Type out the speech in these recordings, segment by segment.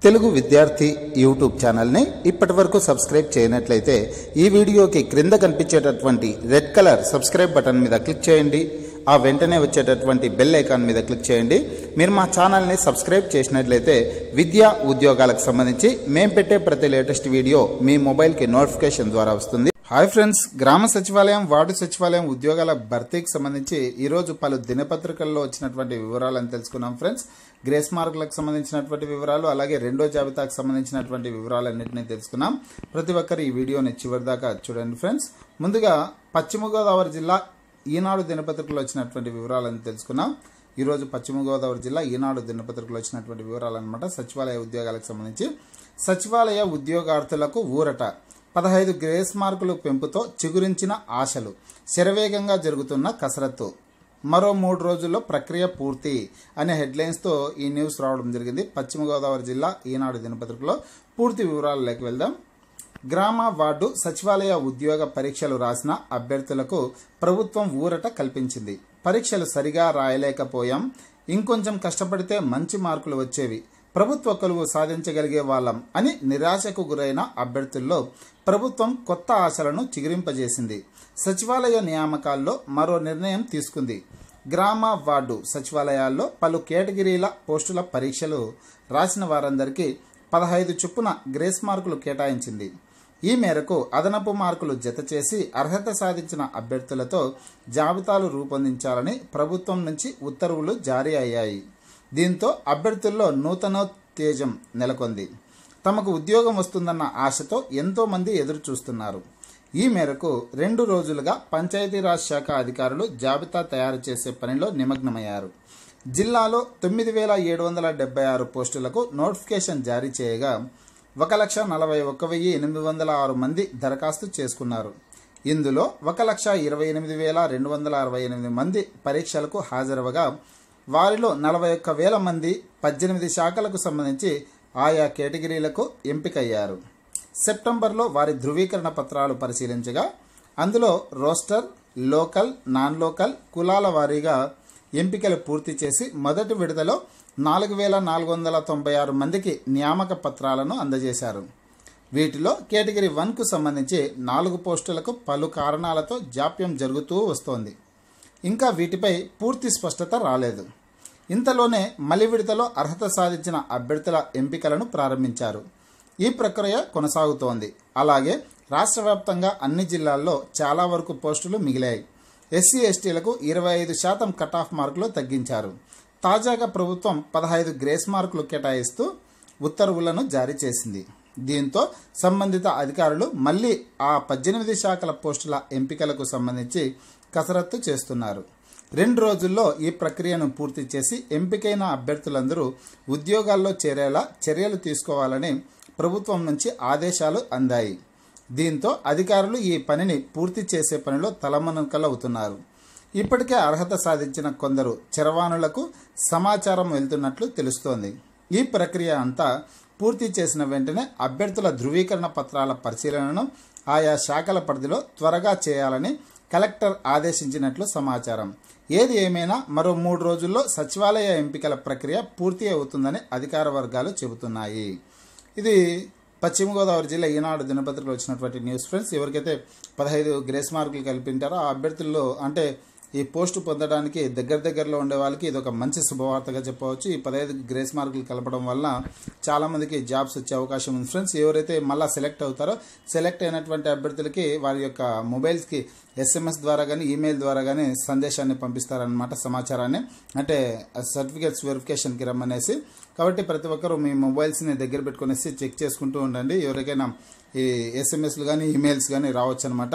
తెలుగు విద్యార్థి యూట్యూబ్ ఛానల్ని ఇప్పటి వరకు సబ్స్క్రైబ్ చేయనట్లయితే ఈ వీడియోకి క్రింద కనిపించేటటువంటి రెడ్ కలర్ సబ్స్క్రైబ్ బటన్ మీద క్లిక్ చేయండి ఆ వెంటనే వచ్చేటటువంటి బెల్ ఐకాన్ మీద క్లిక్ చేయండి మీరు మా ఛానల్ని సబ్స్క్రైబ్ చేసినట్లయితే విద్యా ఉద్యోగాలకు సంబంధించి మేము పెట్టే ప్రతి లేటెస్ట్ వీడియో మీ మొబైల్కి నోటిఫికేషన్ ద్వారా వస్తుంది హాయ్ ఫ్రెండ్స్ గ్రామ సచివాలయం వార్డు సచివాలయం ఉద్యోగాల భర్తీకి సంబంధించి ఈరోజు పలు దినపత్రికల్లో వచ్చినటువంటి వివరాలను తెలుసుకున్నాం ఫ్రెండ్స్ గ్రేస్ మార్కులకు సంబంధించినటువంటి వివరాలు అలాగే రెండో జాబితాకు సంబంధించినటువంటి వివరాలన్నింటినీ తెలుసుకున్నాం ప్రతి ఒక్కరు ఈ వీడియోని చివరి దాకా చూడండి ఫ్రెండ్స్ ముందుగా పశ్చిమ గోదావరి జిల్లా ఈనాడు దినపత్రికలో వచ్చినటువంటి వివరాలను తెలుసుకున్నాం ఈరోజు పశ్చిమ గోదావరి జిల్లా ఈనాడు దినపత్రికలో వచ్చినటువంటి వివరాలు అనమాట సచివాలయ ఉద్యోగాలకు సంబంధించి సచివాలయ ఉద్యోగార్థులకు ఊరట పదహైదు గ్రేస్ మార్కులు పెంపుతో చిగురించిన ఆశలు శరవేగంగా జరుగుతున్న కసరత్తు మరో మూడు రోజుల్లో ప్రక్రియ పూర్తి అనే హెడ్లైన్స్తో ఈ న్యూస్ రావడం జరిగింది పశ్చిమ గోదావరి జిల్లా ఈనాడు దినపత్రికలో పూర్తి వివరాలలోకి వెళ్దాం గ్రామ వార్డు సచివాలయ ఉద్యోగ పరీక్షలు రాసిన అభ్యర్థులకు ప్రభుత్వం ఊరట కల్పించింది పరీక్షలు సరిగా రాయలేకపోయాం ఇంకొంచెం కష్టపడితే మంచి మార్కులు వచ్చేవి ప్రభుత్వ కొలువు సాధించగలిగే వాళ్ళం అని నిరాశకు గురైన అభ్యర్థుల్లో ప్రభుత్వం కొత్త ఆశలను చిగురింపజేసింది సచివాలయ నియామకాల్లో మరో నిర్ణయం తీసుకుంది గ్రామ వార్డు సచివాలయాల్లో పలు కేటగిరీల పోస్టుల పరీక్షలు రాసిన వారందరికీ పదహైదు చొప్పున గ్రేస్ మార్కులు కేటాయించింది ఈ మేరకు అదనపు మార్కులు జతచేసి అర్హత సాధించిన అభ్యర్థులతో జాబితాలు రూపొందించాలని ప్రభుత్వం నుంచి ఉత్తర్వులు జారీ అయ్యాయి దీంతో అభ్యర్థుల్లో నూతనోత్తేజం నెలకొంది తమకు ఉద్యోగం వస్తుందన్న ఆశతో ఎంతో మంది ఎదురు చూస్తున్నారు ఈ మేరకు రెండు రోజులుగా పంచాయతీరాజ్ శాఖ అధికారులు జాబితా తయారు చేసే పనిలో నిమగ్నమయ్యారు జిల్లాలో తొమ్మిది వేల ఏడు వందల డెబ్బై ఆరు పోస్టులకు నోటిఫికేషన్ జారీ చేయగా ఒక లక్ష నలభై ఒక్క వెయ్యి ఎనిమిది వందల ఆరు మంది దరఖాస్తు చేసుకున్నారు ఇందులో ఒక లక్ష ఇరవై ఎనిమిది వేల రెండు వందల అరవై ఎనిమిది మంది పరీక్షలకు హాజరవగా వారిలో నలభై ఒక్క వేల మంది పద్దెనిమిది శాఖలకు సంబంధించి ఆయా కేటగిరీలకు ఎంపికయ్యారు సెప్టెంబర్లో వారి ధృవీకరణ పత్రాలు పరిశీలించగా అందులో రోస్టర్ లోకల్ నాన్ లోకల్ కులాల వారీగా ఎంపికలు పూర్తి చేసి మొదటి విడతలో నాలుగు వేల నాలుగు వందల తొంభై ఆరు మందికి నియామక పత్రాలను అందజేశారు వీటిలో కేటగిరీ వన్కు సంబంధించి నాలుగు పోస్టులకు పలు కారణాలతో జాప్యం జరుగుతూ వస్తోంది ఇంకా వీటిపై పూర్తి స్పష్టత రాలేదు ఇంతలోనే మలి విడతలో అర్హత సాధించిన అభ్యర్థుల ఎంపికలను ప్రారంభించారు ఈ ప్రక్రియ కొనసాగుతోంది అలాగే రాష్ట్ర వ్యాప్తంగా అన్ని జిల్లాల్లో చాలా వరకు పోస్టులు మిగిలాయి ఎస్సీ ఎస్టీలకు ఇరవై ఐదు శాతం కట్ ఆఫ్ మార్కులు తగ్గించారు తాజాగా ప్రభుత్వం పదహైదు గ్రేస్ మార్కులు కేటాయిస్తూ ఉత్తర్వులను జారీ చేసింది దీంతో సంబంధిత అధికారులు మళ్ళీ ఆ పద్దెనిమిది శాఖల పోస్టుల ఎంపికలకు సంబంధించి కసరత్తు చేస్తున్నారు రెండు రోజుల్లో ఈ ప్రక్రియను పూర్తి చేసి ఎంపికైన అభ్యర్థులందరూ ఉద్యోగాల్లో చేరేలా చర్యలు తీసుకోవాలని ప్రభుత్వం నుంచి ఆదేశాలు అందాయి దీంతో అధికారులు ఈ పనిని పూర్తి చేసే పనిలో తలమనకలవుతున్నారు ఇప్పటికే అర్హత సాధించిన కొందరు చరవాణులకు సమాచారం వెళ్తున్నట్లు తెలుస్తోంది ఈ ప్రక్రియ అంతా పూర్తి చేసిన వెంటనే అభ్యర్థుల ధృవీకరణ పత్రాల పరిశీలనను ఆయా శాఖల పరిధిలో త్వరగా చేయాలని కలెక్టర్ ఆదేశించినట్లు సమాచారం ఏది ఏమైనా మరో మూడు రోజుల్లో సచివాలయ ఎంపికల ప్రక్రియ పూర్తి అవుతుందని అధికార వర్గాలు చెబుతున్నాయి ఇది పశ్చిమ గోదావరి జిల్లా ఈనాడు దినపత్రికలో వచ్చినటువంటి న్యూస్ ఫ్రెండ్స్ ఎవరికైతే పదహైదు గ్రేస్ మార్కులు కల్పింటారో ఆ అభ్యర్థుల్లో అంటే ఈ పోస్టు పొందడానికి దగ్గర దగ్గరలో ఉండే వాళ్ళకి ఇది ఒక మంచి శుభవార్తగా చెప్పవచ్చు ఈ పదహైదు గ్రేస్ మార్కులు కలపడం వల్ల చాలామందికి జాబ్స్ వచ్చే అవకాశం ఉంది ఫ్రెండ్స్ ఎవరైతే మళ్ళీ సెలెక్ట్ అవుతారో సెలెక్ట్ అయినటువంటి అభ్యర్థులకి వారి యొక్క మొబైల్స్కి ఎస్ఎంఎస్ ద్వారా కానీ ఈమెయిల్ ద్వారా కానీ సందేశాన్ని పంపిస్తారనమాట సమాచారాన్ని అంటే సర్టిఫికేట్స్ వెరిఫికేషన్కి రమ్మనేసి కాబట్టి ప్రతి ఒక్కరూ మీ మొబైల్స్ని దగ్గర పెట్టుకునేసి చెక్ చేసుకుంటూ ఉండండి ఎవరికైనా ఈ ఎస్ఎంఎస్లు కానీ ఈమెయిల్స్ కానీ రావచ్చు అనమాట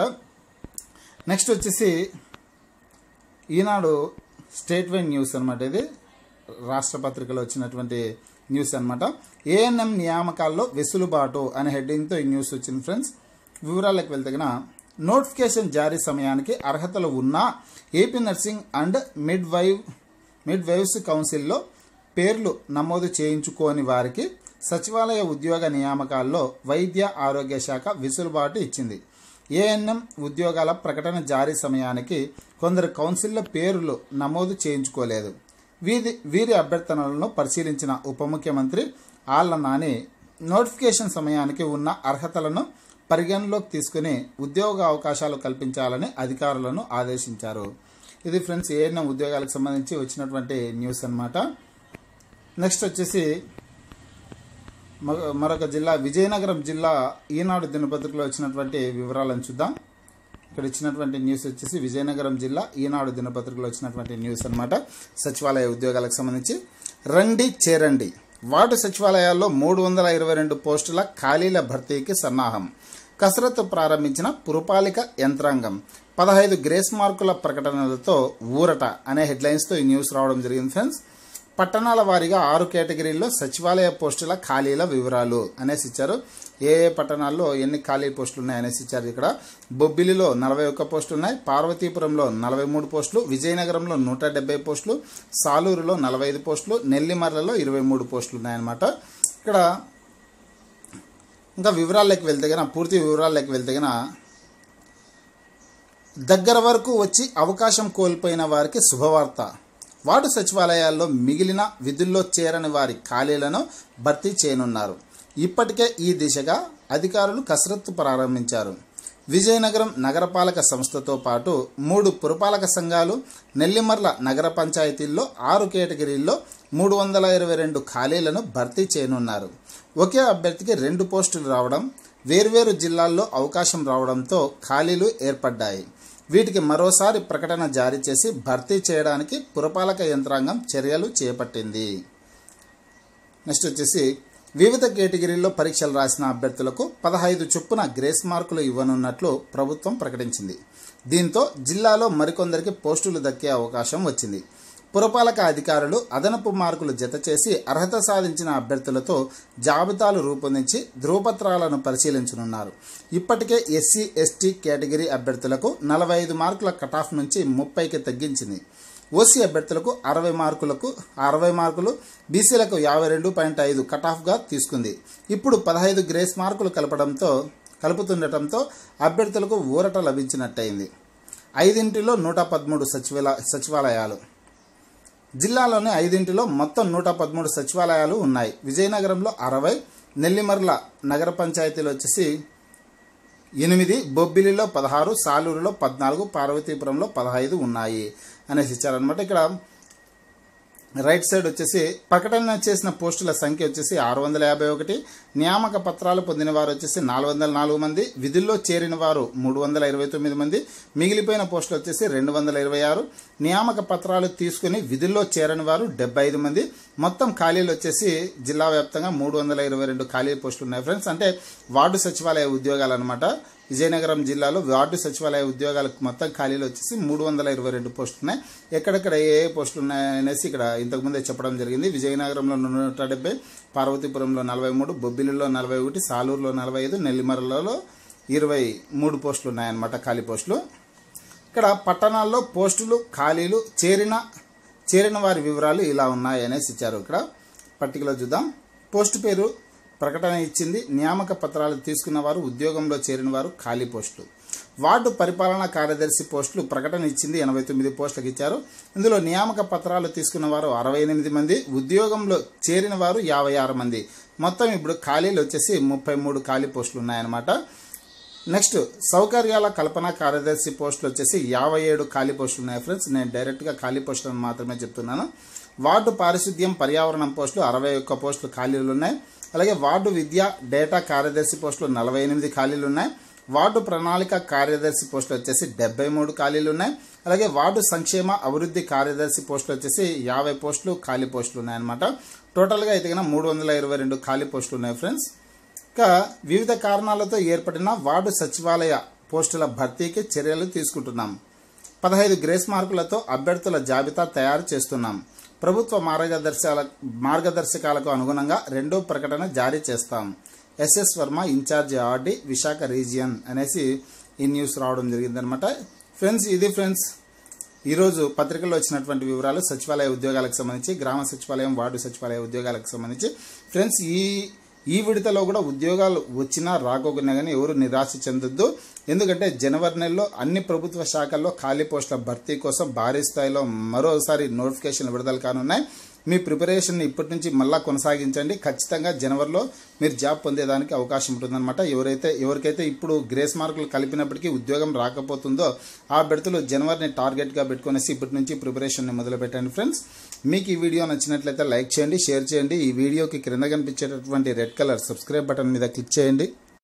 నెక్స్ట్ వచ్చేసి ఈనాడు స్టేట్ వైడ్ న్యూస్ అనమాట ఇది రాష్ట్ర పత్రికలో వచ్చినటువంటి న్యూస్ అనమాట ఏఎన్ఎం నియామకాల్లో వెసులుబాటు అనే హెడ్డింగ్తో ఈ న్యూస్ వచ్చింది ఫ్రెండ్స్ వివరాలకు వెళ్తగిన నోటిఫికేషన్ జారీ సమయానికి అర్హతలు ఉన్న AP nursing and midwife midwives కౌన్సిల్లో పేర్లు నమోదు చేయించుకోని వారికి సచివాలయ ఉద్యోగ నియామకాల్లో వైద్య ఆరోగ్య శాఖ వెసులుబాటు ఇచ్చింది ఏఎన్ఎం ఉద్యోగాల ప్రకటన జారీ సమయానికి కొందరు కౌన్సిల్ల పేర్లు నమోదు చేయించుకోలేదు వీరి వీరి అభ్యర్థనలను పరిశీలించిన ఉప ముఖ్యమంత్రి ఆళ్ల నాని నోటిఫికేషన్ సమయానికి ఉన్న అర్హతలను పరిగణలోకి తీసుకుని ఉద్యోగ అవకాశాలు కల్పించాలని అధికారులను ఆదేశించారు ఇది ఫ్రెండ్స్ ఏఎన్ఎం ఉద్యోగాలకు సంబంధించి వచ్చినటువంటి న్యూస్ అన్నమాట నెక్స్ట్ వచ్చేసి మరొ- మరొక జిల్లా విజయనగరం జిల్లా ఈనాడు దినపత్రికలో వచ్చినటువంటి వివరాలను చూద్దాం ఇక్కడ ఇచ్చినటువంటి న్యూస్ వచ్చేసి విజయనగరం జిల్లా ఈనాడు దినపత్రికలో వచ్చినటువంటి న్యూస్ అన్నమాట సచివాలయ ఉద్యోగాలకు సంబంధించి రండి చేరండి వార్డు సచివాలయాల్లో మూడు వందల ఇరవై రెండు పోస్టుల ఖాళీల భర్తీకి సన్నాహం కసరత్తు ప్రారంభించిన పురపాలిక యంత్రాంగం పదహైదు గ్రేస్ మార్కుల ప్రకటనలతో ఊరట అనే హెడ్లైన్స్తో ఈ న్యూస్ రావడం జరిగింది ఫ్రెండ్స్ పట్టణాల వారీగా ఆరు కేటగిరీల్లో సచివాలయ పోస్టుల ఖాళీల వివరాలు అనేసి ఇచ్చారు ఏ ఏ పట్టణాల్లో ఎన్ని ఖాళీ పోస్టులు ఉన్నాయి అనేసి ఇచ్చారు ఇక్కడ బొబ్బిలిలో నలభై ఒక్క పోస్టులు ఉన్నాయి పార్వతీపురంలో నలభై మూడు పోస్టులు విజయనగరంలో నూట డెబ్బై పోస్టులు సాలూరులో నలభై ఐదు పోస్టులు నెల్లిమర్లలో ఇరవై మూడు పోస్టులు ఉన్నాయన్నమాట ఇక్కడ ఇంకా వివరాల్లోకి వెళ్తే గన పూర్తి వివరాల్లోకి వెళ్తే గన దగ్గర వరకు వచ్చి అవకాశం కోల్పోయిన వారికి శుభవార్త వార్డు సచివాలయాల్లో మిగిలిన విధుల్లో చేరని వారి ఖాళీలను భర్తీ చేయనున్నారు ఇప్పటికే ఈ దిశగా అధికారులు కసరత్తు ప్రారంభించారు విజయనగరం నగరపాలక సంస్థతో పాటు మూడు పురపాలక సంఘాలు నెల్లిమర్ల నగర పంచాయతీల్లో ఆరు కేటగిరీల్లో మూడు వందల ఇరవై రెండు ఖాళీలను భర్తీ చేయనున్నారు ఒకే అభ్యర్థికి రెండు పోస్టులు రావడం వేర్వేరు జిల్లాల్లో అవకాశం రావడంతో ఖాళీలు ఏర్పడ్డాయి వీటికి మరోసారి ప్రకటన జారీ చేసి భర్తీ చేయడానికి పురపాలక యంత్రాంగం చర్యలు చేపట్టింది నెక్స్ట్ వచ్చేసి వివిధ కేటగిరీల్లో పరీక్షలు రాసిన అభ్యర్థులకు పదహైదు చొప్పున గ్రేస్ మార్కులు ఇవ్వనున్నట్లు ప్రభుత్వం ప్రకటించింది దీంతో జిల్లాలో మరికొందరికి పోస్టులు దక్కే అవకాశం వచ్చింది పురపాలక అధికారులు అదనపు మార్కులు జతచేసి అర్హత సాధించిన అభ్యర్థులతో జాబితాలు రూపొందించి ధృవపత్రాలను పరిశీలించనున్నారు ఇప్పటికే ఎస్సీ ఎస్టీ కేటగిరీ అభ్యర్థులకు నలభై ఐదు మార్కుల కటాఫ్ నుంచి ముప్పైకి తగ్గించింది ఓసీ అభ్యర్థులకు అరవై మార్కులకు అరవై మార్కులు బీసీలకు యాభై రెండు పాయింట్ ఐదు కటాఫ్గా తీసుకుంది ఇప్పుడు పదహైదు గ్రేస్ మార్కులు కలపడంతో కలుపుతుండటంతో అభ్యర్థులకు ఊరట లభించినట్టయింది ఐదింటిలో నూట పదమూడు సచివాల సచివాలయాలు జిల్లాలోని ఐదింటిలో మొత్తం నూట పదమూడు సచివాలయాలు ఉన్నాయి విజయనగరంలో అరవై నెల్లిమర్ల నగర పంచాయతీలు వచ్చేసి ఎనిమిది బొబ్బిలిలో పదహారు సాలూరులో పద్నాలుగు పార్వతీపురంలో పదహైదు ఉన్నాయి అనేసి ఇచ్చారనమాట ఇక్కడ రైట్ సైడ్ వచ్చేసి ప్రకటన చేసిన పోస్టుల సంఖ్య వచ్చేసి ఆరు వందల యాభై ఒకటి నియామక పత్రాలు పొందిన వారు వచ్చేసి నాలుగు వందల నాలుగు మంది విధుల్లో చేరిన వారు మూడు వందల ఇరవై తొమ్మిది మంది మిగిలిపోయిన పోస్టులు వచ్చేసి రెండు వందల ఇరవై ఆరు నియామక పత్రాలు తీసుకుని విధుల్లో చేరని వారు డెబ్బై ఐదు మంది మొత్తం ఖాళీలు వచ్చేసి జిల్లా వ్యాప్తంగా మూడు వందల ఇరవై రెండు ఖాళీ పోస్టులు ఉన్నాయి ఫ్రెండ్స్ అంటే వార్డు సచివాలయ ఉద్యోగాలు అనమాట విజయనగరం జిల్లాలో వార్డు సచివాలయ ఉద్యోగాలకు మొత్తం ఖాళీలు వచ్చేసి మూడు వందల ఇరవై రెండు పోస్టులు ఉన్నాయి ఎక్కడెక్కడ ఏ ఏ పోస్టులు ఉన్నాయనేసి ఇక్కడ ఇంతకుముందే చెప్పడం జరిగింది విజయనగరంలో నూట డెబ్బై పార్వతీపురంలో నలభై మూడు బొబ్బిలిలో నలభై ఒకటి సాలూరులో నలభై ఐదు నెల్లిమర్లలో ఇరవై మూడు పోస్టులు ఉన్నాయన్నమాట ఖాళీ పోస్టులు ఇక్కడ పట్టణాల్లో పోస్టులు ఖాళీలు చేరిన చేరిన వారి వివరాలు ఇలా ఉన్నాయి అనేసి ఇచ్చారు ఇక్కడ పట్టికలో చూద్దాం పోస్టు పేరు ప్రకటన ఇచ్చింది నియామక పత్రాలు తీసుకున్న వారు ఉద్యోగంలో చేరిన వారు ఖాళీ పోస్టులు వార్డు పరిపాలనా కార్యదర్శి పోస్టులు ప్రకటన ఇచ్చింది ఎనభై తొమ్మిది పోస్టులకు ఇచ్చారు ఇందులో నియామక పత్రాలు తీసుకున్న వారు అరవై ఎనిమిది మంది ఉద్యోగంలో చేరిన వారు యాభై ఆరు మంది మొత్తం ఇప్పుడు ఖాళీలు వచ్చేసి ముప్పై మూడు ఖాళీ పోస్టులు ఉన్నాయన్నమాట నెక్స్ట్ సౌకర్యాల కల్పన కార్యదర్శి పోస్టులు వచ్చేసి యాభై ఏడు ఖాళీ పోస్టులు ఉన్నాయి ఫ్రెండ్స్ నేను డైరెక్ట్గా ఖాళీ పోస్టులను మాత్రమే చెప్తున్నాను వార్డు పారిశుద్ధ్యం పర్యావరణం పోస్టులు అరవై ఒక్క పోస్టులు ఖాళీలు ఉన్నాయి అలాగే వార్డు విద్య డేటా కార్యదర్శి పోస్టులు నలభై ఎనిమిది ఖాళీలు ఉన్నాయి వార్డు ప్రణాళిక కార్యదర్శి పోస్టులు వచ్చేసి డెబ్బై మూడు ఖాళీలు ఉన్నాయి అలాగే వార్డు సంక్షేమ అభివృద్ధి కార్యదర్శి పోస్టులు వచ్చేసి యాభై పోస్టులు ఖాళీ పోస్టులు ఉన్నాయన్నమాట టోటల్గా అయితే కన్నా మూడు వందల ఇరవై రెండు ఖాళీ పోస్టులు ఉన్నాయి ఫ్రెండ్స్ ఇంకా వివిధ కారణాలతో ఏర్పడిన వార్డు సచివాలయ పోస్టుల భర్తీకి చర్యలు తీసుకుంటున్నాం పదహైదు గ్రేస్ మార్కులతో అభ్యర్థుల జాబితా తయారు చేస్తున్నాం ప్రభుత్వ మార్గదర్శకాల మార్గదర్శకాలకు అనుగుణంగా రెండో ప్రకటన జారీ చేస్తాం SS Varma in charge RD Visakha region అనేసి ఈ న్యూస్ రావడం జరిగిందనమాట ఫ్రెండ్స్ ఇది ఫ్రెండ్స్ ఈరోజు పత్రికల్లో వచ్చినటువంటి వివరాలు సచివాలయ ఉద్యోగాలకు సంబంధించి గ్రామ సచివాలయం వార్డు సచివాలయ ఉద్యోగాలకు సంబంధించి ఫ్రెండ్స్ ఈ ఈ విడతలో కూడా ఉద్యోగాలు వచ్చినా రాకోకున్నా కానీ ఎవరు నిరాశ చెందొద్దు ఎందుకంటే జనవరి నెలలో అన్ని ప్రభుత్వ శాఖల్లో ఖాళీ పోస్టుల భర్తీ కోసం భారీ స్థాయిలో మరోసారి నోటిఫికేషన్లు విడుదల కానున్నాయి మీ ప్రిపరేషన్ ఇప్పటి నుంచి మళ్ళా కొనసాగించండి ఖచ్చితంగా జనవరిలో మీరు జాబ్ పొందేదానికి అవకాశం ఉంటుందన్నమాట ఎవరైతే ఎవరికైతే ఇప్పుడు గ్రేస్ మార్కులు కలిపినప్పటికీ ఉద్యోగం రాకపోతుందో ఆ బెడతలు జనవరిని టార్గెట్గా పెట్టుకునేసి ఇప్పటి నుంచి ప్రిపరేషన్ని మొదలు పెట్టండి ఫ్రెండ్స్ మీకు ఈ వీడియో నచ్చినట్లయితే లైక్ చేయండి షేర్ చేయండి ఈ వీడియోకి క్రింద కనిపించేటటువంటి రెడ్ కలర్ సబ్స్క్రైబ్ బటన్ మీద క్లిక్ చేయండి